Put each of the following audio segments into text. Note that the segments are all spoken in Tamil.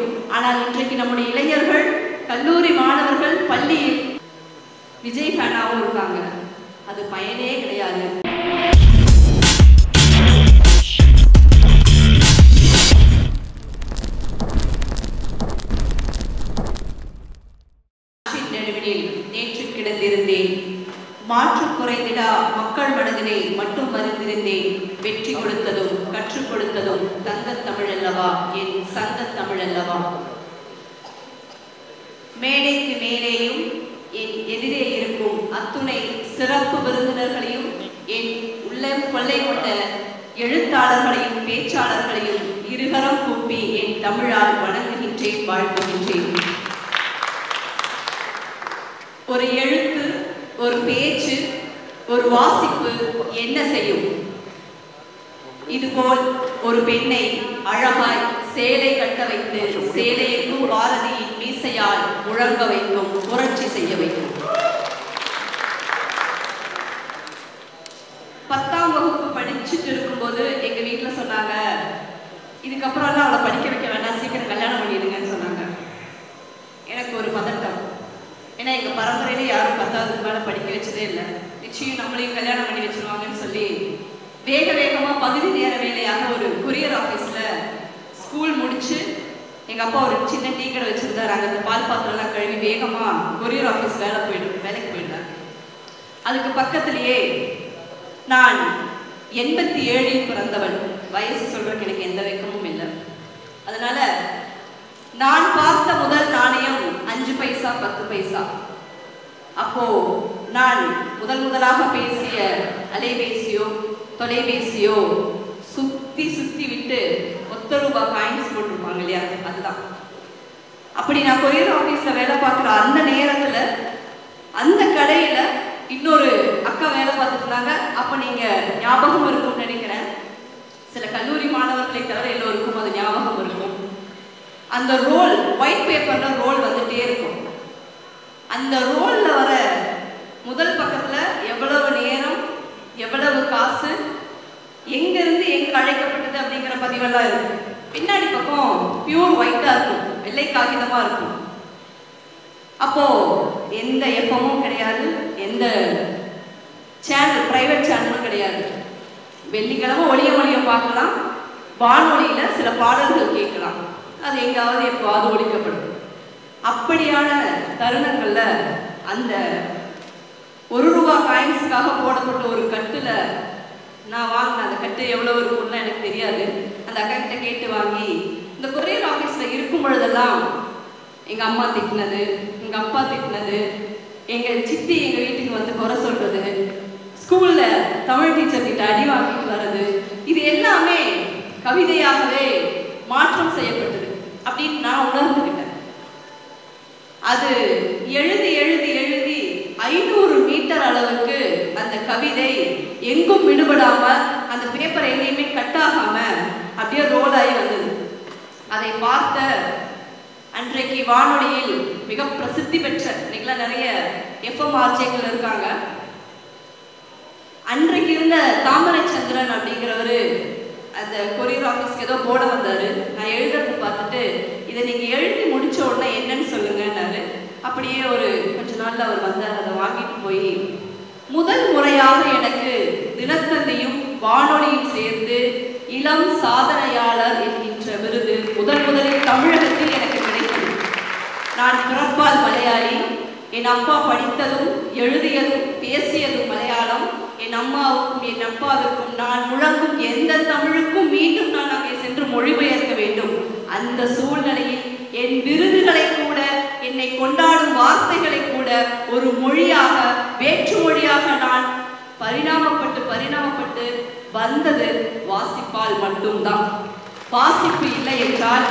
ஆனால் இன்றைக்கு நம்முடைய இளைஞர்கள் கல்லூரி மாணவர்கள் பள்ளியில் விஜய் ஃபேனாகவும் இருக்காங்க அது பயனே கிடையாது ஆற்றின் நடுவினில் நேற்று கிடந்திருந்தேன் மாற்று குறைந்திடா மக்கள் மனதினை மட்டும் மறந்திருந்தேன் வெற்றி கொடுத்ததும் கற்றுக் கொடுத்ததும் தங்கத் தமிழ் அல்லவா என் சங்கத் தமிழ் அல்லவா மேடைக்கு மேலேயும் என் எதிரே இருக்கும் அத்துணை சிறப்பு விருந்தினர்களையும் என் உள்ளம் கொள்ளை கொண்ட எழுத்தாளர்களையும் பேச்சாளர்களையும் இருகரம் கூப்பி என் தமிழால் வணங்குகின்றேன் வாழ்த்துகின்றேன் ஒரு எழுத்து ஒரு பேச்சு ஒரு வாசிப்பு என்ன செய்யும் இதுபோல் ஒரு பெண்ணை அழகாய் சேலை கட்ட வைத்து சேலையெங்கும் பாரதியின் மீசையால் முழங்க வைக்கும் புரட்சி செய்ய வைக்கும் பத்தாம் வகுப்பு படிச்சுட்டு இருக்கும்போது எங்க வீட்டுல சொன்னாங்க இதுக்கப்புறம் அவளை படிக்க வைக்க வேண்டாம் சீக்கிரம் கல்யாணம் பண்ணிடுங்கன்னு சொன்னாங்க எனக்கு ஒரு பதட்டம் ஏன்னா எங்க பரம்பரையில யாரும் பத்தாவதுக்கு மேல படிக்க வச்சதே இல்லை நிச்சயம் நம்மளையும் கல்யாணம் பண்ணி வச்சிருவாங்கன்னு சொல்லி வேக வேகமா பகுதி நேர வேலையாக ஒரு கொரியர் ஆபீஸ்ல ஸ்கூல் முடிச்சு எங்க அப்பா ஒரு சின்ன டீ கடை வச்சிருந்தாரு அங்க அந்த பால் பாத்திரம் எல்லாம் கழுவி வேகமா கொரியர் ஆபீஸ் வேலை போயிடு வேலைக்கு போயிட்டாரு அதுக்கு பக்கத்திலேயே நான் எண்பத்தி ஏழில் பிறந்தவள் வயசு சொல்றதுக்கு எனக்கு எந்த வெக்கமும் இல்லை அதனால நான் பார்த்த முதல் நாணயம் அஞ்சு பைசா பத்து பைசா அப்போ நான் முதல் முதலாக பேசிய அலைபேசியோ தொலைபேசியோ சுத்தி சுத்தி விட்டு ஒத்த ரூபாய் காயின்ஸ் போட்டிருப்பாங்க இல்லையா அதுதான் அப்படி நான் கொரியர் ஆபீஸ்ல வேலை பார்க்குற அந்த நேரத்துல அந்த கடையில இன்னொரு அக்கா வேலை பார்த்துட்டு இருந்தாங்க அப்ப நீங்க ஞாபகம் இருக்கும்னு நினைக்கிறேன் சில கல்லூரி மாணவர்களை தவிர எல்லோருக்கும் அது ஞாபகம் இருக்கும் அந்த ரோல் ஒயிட் பேப்பர்ல ரோல் வந்துட்டே இருக்கும் அந்த ரோல்ல வர முதல் பக்கத்துல எவ்வளவு நேரம் எவ்வளவு காசு எங்க இருந்து எங்க அழைக்கப்பட்டது அப்படிங்கிற பதிவெல்லாம் இருக்கும் பின்னாடி பக்கம் பியூர் ஒயிட்டா இருக்கும் வெள்ளை காகிதமா இருக்கும் அப்போ எந்த எஃப்எம்மும் கிடையாது எந்த சேனல் பிரைவேட் சேனலும் கிடையாது வெள்ளிக்கிழமை ஒளிய மொழியை பார்க்கலாம் வானொலியில சில பாடல்கள் கேட்கலாம் அது எங்காவது எப்போவாது ஒழிக்கப்படும் அப்படியான தருணங்கள்ல அந்த ஒரு ரூபா காயின்ஸுக்காக போடப்பட்ட ஒரு கட்டுல நான் வாங்கின அந்த கட்டு எவ்வளவு இருக்கும்னு எனக்கு தெரியாது அந்த அக்கா கிட்ட கேட்டு வாங்கி இந்த கொரியர் ஆபீஸ்ல இருக்கும் பொழுதெல்லாம் எங்க அம்மா திட்டினது எங்க அப்பா திட்டினது எங்க சித்தி எங்க வீட்டுக்கு வந்து குறை சொல்றது ஸ்கூல்ல தமிழ் டீச்சர் கிட்ட அடி வாங்கிட்டு வர்றது இது எல்லாமே கவிதையாகவே மாற்றம் செய்யப்பட்டது அப்படின்னு நான் உணர்ந்துக்கிட்டேன் அது எழுதி எழுதி எழுதி ஐநூறு மீட்டர் அளவுக்கு அந்த கவிதை எங்கும் விடுபடாம அந்த பேப்பர் எங்கேயுமே கட்டாகாம அப்படியே ரோல் ஆகி வந்தது அதை பார்த்த அன்றைக்கு வானொலியில் மிக பிரசித்தி பெற்ற இன்னைக்கெல்லாம் நிறைய எஃப்எம் ஆர்ஜேக்கள் இருக்காங்க அன்றைக்கு இருந்த தாமரைச்சந்திரன் அப்படிங்கிறவரு அந்த கொரியர் ஆஃபீஸ்க்கு ஏதோ போட வந்தாரு நான் எழுதுறது பார்த்துட்டு இதை நீங்க எழுதி முடிச்ச உடனே என்னன்னு சொல்லுங்கன்னாரு அப்படியே ஒரு கொஞ்ச நாள்ல அவர் வந்தார் அதை வாங்கிட்டு போய் முதல் முறையாக எனக்கு தினத்தந்தியும் வானொலியும் சேர்ந்து இளம் சாதனையாளர் என்கின்ற விருது முதல் முதலில் தமிழகத்தில் எனக்கு கிடைத்தது நான் பிறப்பால் மலையாளி என் அப்பா படித்ததும் எழுதியதும் பேசியதும் மலையாளம் என் அம்மாவுக்கும் என் அப்பாவுக்கும் நான் முழங்கும் எந்த தமிழுக்கும் மீண்டும் நான் அங்கே சென்று மொழிபெயர்க்க வேண்டும் அந்த சூழ்நிலையில் என் விருதுகளை கூட என்னை கொண்டாடும் வார்த்தைகளை கூட ஒரு மொழியாக வேற்று மொழியாக நான் பரிணாமப்பட்டு பரிணாமப்பட்டு வந்தது வாசிப்பால் மட்டும்தான் வாசிப்பு இல்லை என்றால்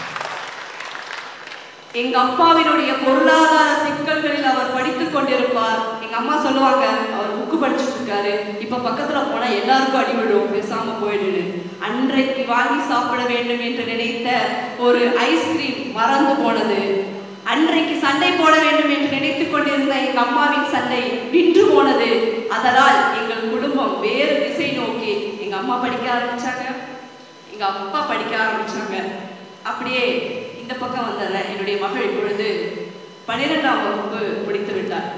எங்க அப்பாவினுடைய பொருளாதார சிக்கல்களில் அவர் படித்துக் கொண்டிருப்பார் எங்க அம்மா சொல்லுவாங்க அவர் புக்கு படிச்சுட்டு இருக்காரு இப்ப பக்கத்துல போனா எல்லாருக்கும் அடி விழும் பேசாம போயிடுன்னு அன்றைக்கு வாங்கி சாப்பிட வேண்டும் என்று நினைத்த ஒரு ஐஸ்கிரீம் மறந்து போனது அன்றைக்கு சண்டை போட வேண்டும் என்று நினைத்துக் கொண்டிருந்த எங்க அம்மாவின் சண்டை நின்று போனது அதனால் எங்கள் குடும்பம் வேறு திசை நோக்கி எங்க அம்மா படிக்க ஆரம்பிச்சாங்க எங்க அப்பா படிக்க ஆரம்பிச்சாங்க அப்படியே இந்த பக்கம் வந்துடுறேன் என்னுடைய மகள் இப்பொழுது பன்னிரெண்டாம் வகுப்பு முடித்து விட்டார்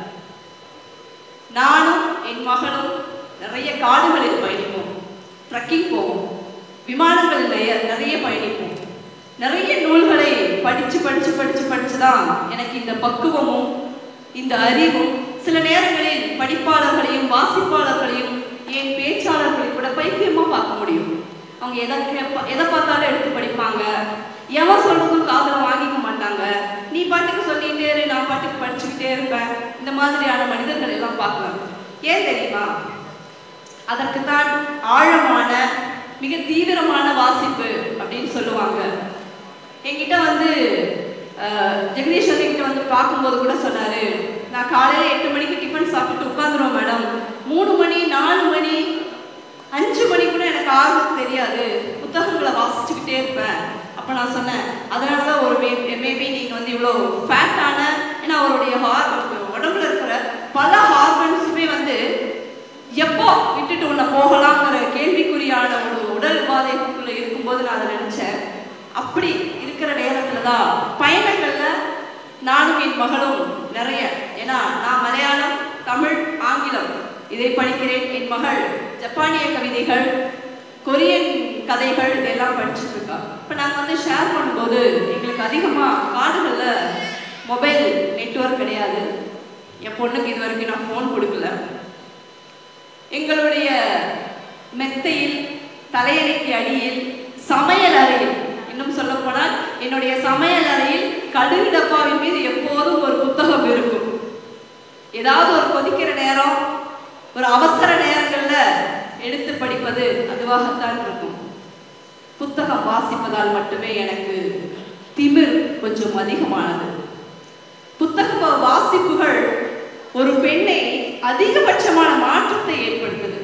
நானும் என் மகளும் நிறைய காடுகளில் பயணிப்போம் ட்ரக்கிங் போவோம் விமானங்களில் நிறைய- நிறைய பயணிப்போம் நிறைய நூல்களை படிச்சு படிச்சு படிச்சு படிச்சு தான் எனக்கு இந்த பக்குவமும் இந்த அறிவும் சில நேரங்களில் படிப்பாளர்களையும் வாசிப்பாளர்களையும் என் பேச்சாளர்களையும் கூட பைத்தியமா பார்க்க முடியும் அவங்க எதை கேப்ப- எதை பார்த்தாலும் எடுத்து படிப்பாங்க எவன் சொல்றதும் காதுல வாங்கிக்க மாட்டாங்க நீ பாட்டுக்கு சொல்லிட்டே இரு நான் பாட்டுக்கு படிச்சுக்கிட்டே இருப்பேன் இந்த மாதிரியான மனிதர்கள் எல்லாம் பார்க்கலாம் ஏன் தெரியுமா அதற்குத்தான் ஆழமான மிக தீவிரமான வாசிப்பு அப்படின்னு சொல்லுவாங்க என்கிட்ட வந்து அஹ், ஜெகதீஷ் வந்து என்கிட்ட வந்து பார்க்கும்போது கூட சொன்னாரு நான் காலையில எட்டு மணிக்கு டிஃபன் சாப்பிட்டு உட்காந்துருவேன் மேடம் மூணு மணி நாலு மணி அஞ்சு மணி கூட எனக்கு ஆர்வம் தெரியாது புத்தகங்களை வாசிச்சுக்கிட்டே இருப்பேன் அப்போ நான் சொன்னேன் அதனால தான் ஒரு மே மேபி நீங்கள் வந்து இவ்வளோ ஃபேட்டான ஏன்னா அவருடைய ஹார் உடம்புல இருக்கிற பல ஹார்மோன்ஸுமே வந்து எப்போ விட்டுட்டு உன்னை போகலாங்கிற கேள்விக்குறியான ஒரு உடல் பாதைக்குள்ள இருக்கும்போது நான் அதை நினைச்சேன் அப்படி இருக்கிற நேரத்துல தான் பயணங்கள்ல நானும் என் மகளும் நிறைய ஏன்னா நான் மலையாளம் தமிழ் ஆங்கிலம் இதை படிக்கிறேன் என் மகள் ஜப்பானிய கவிதைகள் கொரியன் கதைகள் எல்லாம் படிச்சுட்டு இருக்கா இப்போ நாங்கள் வந்து ஷேர் பண்ணும்போது எங்களுக்கு அதிகமாக காடுகளில் மொபைல் நெட்வொர்க் கிடையாது என் பொண்ணுக்கு இது வரைக்கும் நான் ஃபோன் கொடுக்கல எங்களுடைய மெத்தையில் தலையணைக்கு அடியில் சமையல் அறையில் இன்னும் சொல்ல போனால் என்னுடைய சமையல் அறையில் கடுகு டப்பாவின் மீது எப்போதும் ஒரு புத்தகம் இருக்கும் ஏதாவது ஒரு கொதிக்கிற நேரம் ஒரு அவசர நேரங்கள்ல எடுத்து படிப்பது அதுவாகத்தான் இருக்கும் புத்தகம் வாசிப்பதால் மட்டுமே எனக்கு திமிர் கொஞ்சம் அதிகமானது புத்தக வாசிப்புகள் ஒரு பெண்ணை அதிகபட்சமான மாற்றத்தை ஏற்படுத்துது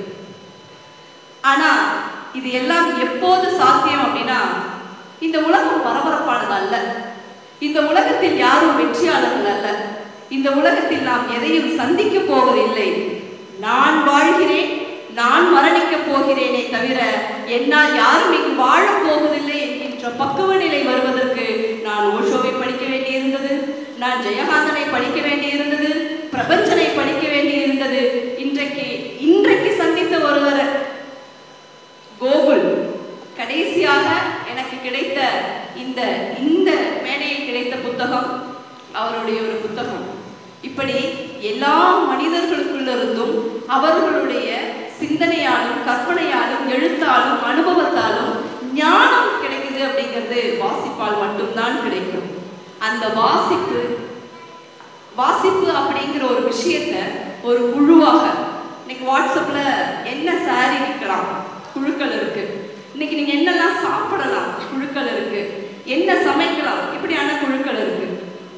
ஆனா இது எல்லாம் எப்போது சாத்தியம் அப்படின்னா இந்த உலகம் பரபரப்பானது அல்ல இந்த உலகத்தில் யாரும் வெற்றியாளர்கள் அல்ல இந்த உலகத்தில் நாம் எதையும் சந்திக்க போவதில்லை நான் வாழ்கிறேன் நான் மரணிக்க போகிறேனே தவிர என்னால் யாரும் இங்கு வாழப் போவதில்லை என்கின்ற பக்குவ நிலை வருவதற்கு நான் ஓஷோவை படிக்க வேண்டியிருந்தது நான் ஜெயகாந்தனை படிக்க வேண்டியிருந்தது பிரபஞ்சனை படிக்க வேண்டியிருந்தது இன்றைக்கு இன்றைக்கு சந்தித்த ஒருவர் கோகுல் கடைசியாக எனக்கு கிடைத்த இந்த இந்த மேடையில் கிடைத்த புத்தகம் அவருடைய ஒரு புத்தகம் இப்படி எல்லா மனிதர்களுக்குள்ளிருந்தும் அவர்களுடைய சிந்தனையாலும் கற்பனையாலும் எழுத்தாலும் அனுபவத்தாலும் ஞானம் கிடைக்குது அப்படிங்கிறது வாசிப்பால் மட்டும்தான் கிடைக்கும் அந்த வாசிப்பு வாசிப்பு அப்படிங்கிற ஒரு விஷயத்த ஒரு குழுவாக இன்னைக்கு வாட்ஸ்அப்ல என்ன சாரி விற்கலாம் குழுக்கள் இருக்கு இன்னைக்கு நீங்க என்னெல்லாம் சாப்பிடலாம் குழுக்கள் இருக்கு என்ன சமைக்கலாம் இப்படியான குழுக்கள் இருக்கு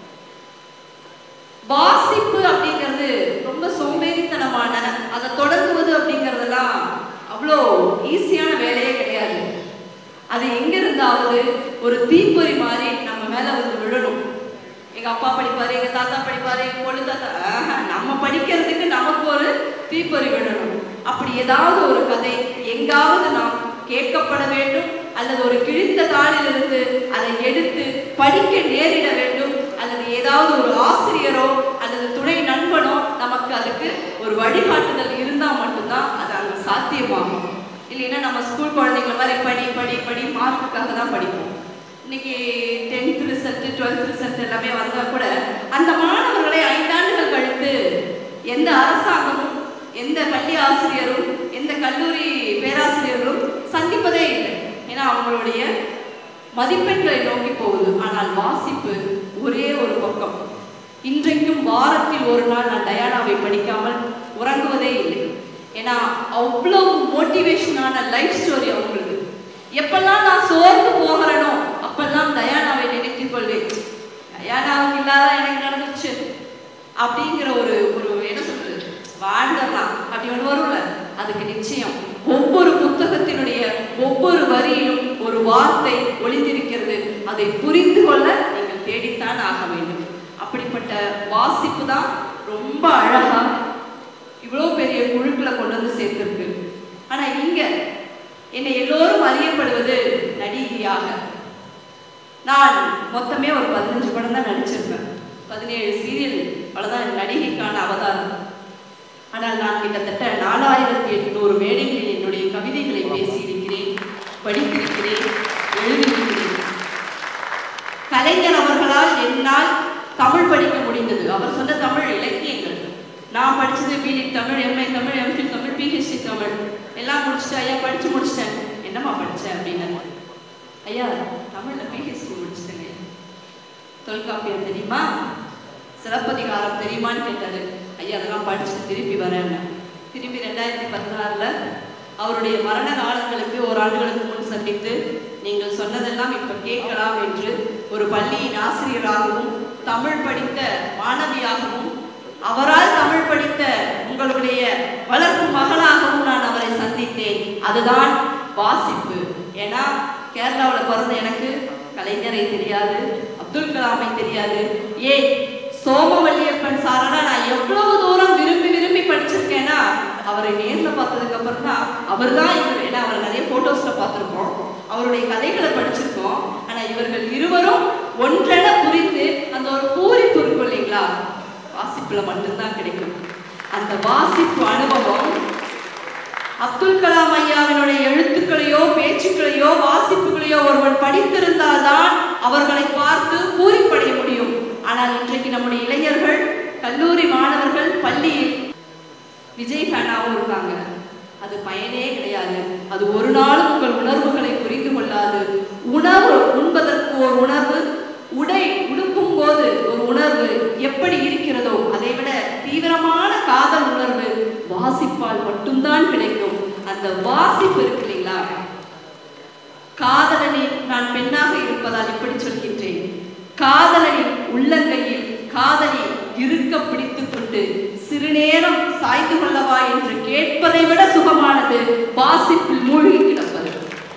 வாசிப்பு அப்படிங்கிறது ரொம்ப சோம்பேறித்தனமான அதை தொடங்குவது அப்படிங்கிறதெல்லாம் அவ்வளோ ஈஸியான வேலையே கிடையாது அது எங்க இருந்தாவது ஒரு தீப்பொறி மாதிரி நம்ம மேல வந்து விழணும் எங்க அப்பா படிப்பாரு எங்க தாத்தா படிப்பாரு எங்க பொண்ணு தாத்தா ஆஹா, நம்ம படிக்கிறதுக்கு நமக்கு ஒரு தீப்பொறி விழணும் அப்படி ஏதாவது ஒரு கதை எங்காவது நாம் கேட்கப்பட வேண்டும் அல்லது ஒரு கிழித்த தாளிலிருந்து அதை எடுத்து படிக்க நேரிட வேண்டும் அல்லது ஏதாவது ஒரு ஆசிரியரோ அல்லது துணை நண்பனோ நமக்கு அதுக்கு ஒரு வழிகாட்டுதல் இருந்தா மட்டும்தான் அது அங்க சாத்தியமாகும் இல்லைன்னா நம்ம ஸ்கூல் குழந்தைங்கள மாதிரி படி படி படி மார்க்குக்காக தான் படிப்போம் இன்னைக்கு டென்த் ரிசல்ட் டுவெல்த் ரிசல்ட் எல்லாமே வந்தா கூட அந்த மாணவர்களை ஐந்தாண்டுகள் கழித்து எந்த அரசாங்கமும் எந்த பள்ளி ஆசிரியரும் எந்த கல்லூரி பேராசிரியர்களும் சந்திப்பதே இல்லை ஏன்னா அவங்களுடைய மதிப்பெண்களை நோக்கி போகுது ஆனால் வாசிப்பு ஒரே ஒரு பக்கம் இன்றைக்கும் வாரத்தில் ஒரு நாள் நான் டயானாவை படிக்காமல் உறங்குவதே இல்லை ஏன்னா அவ்வளவு மோட்டிவேஷனான லைஃப் ஸ்டோரி அவங்களுக்கு எப்பெல்லாம் நான் சோர்ந்து போகிறேனோ அப்பெல்லாம் தயானாவை நினைத்துக் கொள்வேன் தயானாவுக்கு இல்லாத எனக்கு நடந்துச்சு அப்படிங்கிற ஒரு ஒரு என்ன சொல்றது வாழ்ந்தலாம் அப்படி ஒன்று வரும்ல அதுக்கு நிச்சயம் ஒவ்வொரு புத்தகத்தினுடைய ஒவ்வொரு வரியிலும் ஒரு வார்த்தை ஒளிந்திருக்கிறது அதை புரிந்து கொள்ள நீங்கள் தேடித்தான் ஆக வேண்டும் அப்படிப்பட்ட வாசிப்பு தான் ரொம்ப அழகா இவ்வளோ பெரிய குழுக்களை கொண்டு வந்து சேர்த்திருக்கு ஆனா இங்க என்னை எல்லோரும் அறியப்படுவது நடிகையாக நான் மொத்தமே ஒரு பதினஞ்சு படம் தான் நடிச்சிருப்பேன் பதினேழு சீரியல் அவ்வளோதான் நடிகைக்கான அவதாரம் ஆனால் நான் கிட்டத்தட்ட நாலாயிரத்தி எட்நூறு மேடைகளில் என்னுடைய கவிதைகளை பேசியிருக்கிறேன் படித்திருக்கிறேன் எழுதியிருக்கிறேன் கலைஞர் அவர்களால் என்னால் தமிழ் படிக்க முடிந்தது அவர் சொன்ன தமிழ் இலக்கியங்கள் நான் படிச்சது பிடி Tamil MA Tamil MPhil Tamil PhD Tamil எல்லாம் முடிச்சுட்டு ஐயா படிச்சு முடிச்சிட்டேன் என்னம்மா படிச்சேன் அப்படின்னு ஐயா தமிழ்ல பிஹெச்டி முடிச்சிட்டேங்க தொல்காப்பியம் தெரியுமா சிலப்பதிகாரம் தெரியுமான்னு கேட்டாரு ஐயா அதெல்லாம் படிச்சுட்டு திருப்பி வரேன் திரும்பி ரெண்டாயிரத்தி பதினாறுல அவருடைய மரண காலங்களுக்கு ஒரு ஆண்டுகளுக்கு முன் சந்தித்து நீங்கள் சொன்னதெல்லாம் இப்ப கேட்கலாம் என்று ஒரு பள்ளியின் ஆசிரியராகவும் தமிழ் படித்த மாணவியாகவும் அவரால் தமிழ் படித்த உங்களுடைய வளர்ப்பு மகளாகவும் நான் அவரை சந்தித்தேன் அதுதான் வாசிப்பு ஏன்னா கேரளாவில் பிறந்த எனக்கு கலைஞரை தெரியாது அப்துல் கலாமை தெரியாது ஏன் சோமவல்லியப்பன் சாரனா நான் எவ்வளவு தூரம் விரும்பி விரும்பி படிச்சிருக்கேன்னா அவரை நேர்ல பார்த்ததுக்கு அப்புறம் தான் அவர் தான் இவர் ஏன்னா அவரை நிறைய போட்டோஸ்ல பார்த்திருக்கோம் அவருடைய கதைகளை படிச்சிருக்கோம் ஆனா இவர்கள் இருவரும் ஒன்றென புரிந்து அந்த ஒரு பூரிப்பு இருக்கும் இல்லைங்களா வாசிப்புல மட்டும்தான் கிடைக்கும் அந்த வாசிப்பு அனுபவம் அப்துல் கலாம் ஐயாவினுடைய எழுத்துக்களையோ பேச்சுக்களையோ வாசிப்புகளையோ ஒருவன் படித்திருந்தால்தான் அவர்களை பார்த்து பூரிப்படைய முடியும் ஆனால் இன்றைக்கு நம்முடைய இளைஞர்கள் கல்லூரி மாணவர்கள் பள்ளியில் விஜய் ஃபேனாவும் இருக்காங்க அது பயனே கிடையாது அது ஒரு நாளும் உங்கள் உணர்வுகளை புரிந்து கொள்ளாது உணவு உண்பதற்கு ஒரு உணர்வு உடை உடுக்கும் போது ஒரு உணர்வு எப்படி இருக்கிறதோ அதை விட தீவிரமான காதல் உணர்வு வாசிப்பால் மட்டும்தான் கிடைக்கும் அந்த வாசிப்பு இருக்கு இல்லைங்களா காதலனே நான் பெண்ணாக இருப்பதால் இப்படி சொல்கின்றேன் காதலனின் உள்ளங்கையில் காதலி இருக்க பிடித்துக் கொண்டு சிறுநேரம் சாய்ந்து கொள்ளவா என்று கேட்பதை விட சுகமானது வாசிப்பில் மூழ்கி கிடப்பது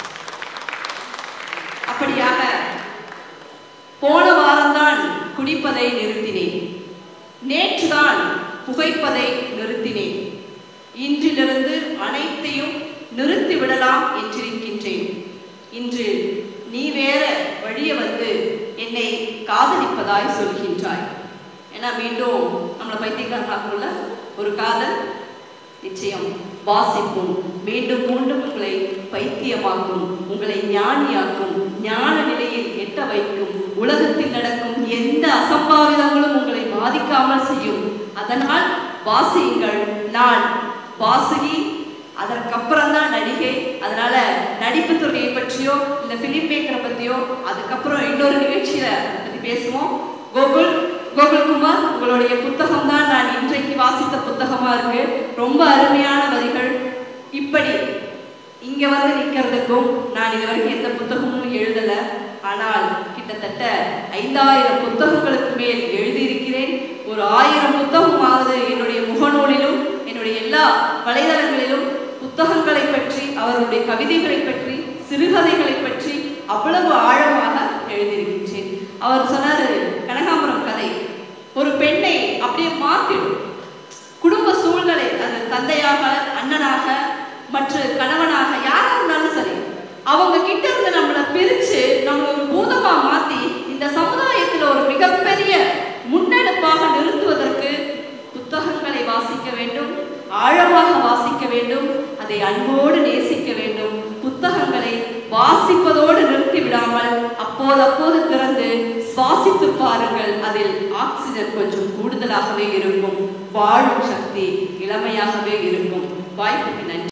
அப்படியாக போன வாரம்தான் குடிப்பதை நிறுத்தினேன் நேற்றுதான் புகைப்பதை நிறுத்தினேன் இன்றிலிருந்து அனைத்தையும் நிறுத்தி விடலாம் என்றிருக்கின்றேன் இன்று நீ வேற வழிய வந்து என்னை காதலிப்பதாய் சொல்கின்றாய் ஏன்னா மீண்டும் நம்மளை பைத்தியக்காரனாக்குள்ள ஒரு காதல் நிச்சயம் வாசிப்பும் மீண்டும் மீண்டும் உங்களை பைத்தியமாக்கும் உங்களை ஞானியாக்கும் ஞான நிலையில் எட்ட வைக்கும் உலகத்தில் நடக்கும் எந்த அசம்பாவிதங்களும் உங்களை பாதிக்காமல் செய்யும் அதனால் வாசியுங்கள் நான் வாசுகி அதற்கப்புறம் தான் நடிகை அதனால நடிப்பு துறையை பற்றியோ இல்ல பிலிம் மேக்கரை பத்தியோ அதுக்கப்புறம் இன்னொரு நிகழ்ச்சியில அதை பத்தி பேசுவோம் கோகுல் கோகுல்குமார் உங்களுடைய புத்தகம் தான் நான் இன்றைக்கு வாசித்த புத்தகமா இருக்கு ரொம்ப அருமையான வரிகள் இப்படி இங்க வந்து நிக்கிறதுக்கும் நான் இது வரைக்கும் எந்த புத்தகமும் எழுதல ஆனால் கிட்டத்தட்ட ஐந்தாயிரம் புத்தகங்களுக்கு மேல் எழுதியிருக்கிறேன் ஒரு ஆயிரம் புத்தகமாவது என்னுடைய முகநூலிலும் என்னுடைய எல்லா வலைதளங்களிலும் புத்தகங்களை பற்றி அவருடைய கவிதைகளை பற்றி சிறுகதைகளை பற்றி அவ்வளவு ஆழமாக எழுதியிருக்கின்றேன் அவர் சொன்னாரு கனகாம்பரம் கதை ஒரு பெண்ணை அப்படியே மாத்திடும் குடும்ப சூழ்நிலை அது தந்தையாக அண்ணனாக மற்ற கணவனாக யாரா இருந்தாலும் சரி அவங்க கிட்ட இருந்து நம்மளை பிரிச்சு நம்மள ஒரு பூதமா மாத்தி இந்த சமுதாயத்துல ஒரு மிகப்பெரிய முன்னெடுப்பாக நிறுத்துவதற்கு புத்தகங்களை வாசிக்க வேண்டும் ஆழமாக வாசிக்க வேண்டும் அதை அன்போடு நேசிக்க வேண்டும் புத்தகங்களை வாசிப்பதோடு நிறுத்தி விடாமல் அப்போது அப்போது திறந்து சுவாசித்து பாருங்கள் அதில் ஆக்சிஜன் கொஞ்சம் கூடுதலாகவே இருக்கும் வாழும் சக்தி இளமையாகவே இருக்கும் வாய்ப்புக்கு நன்றி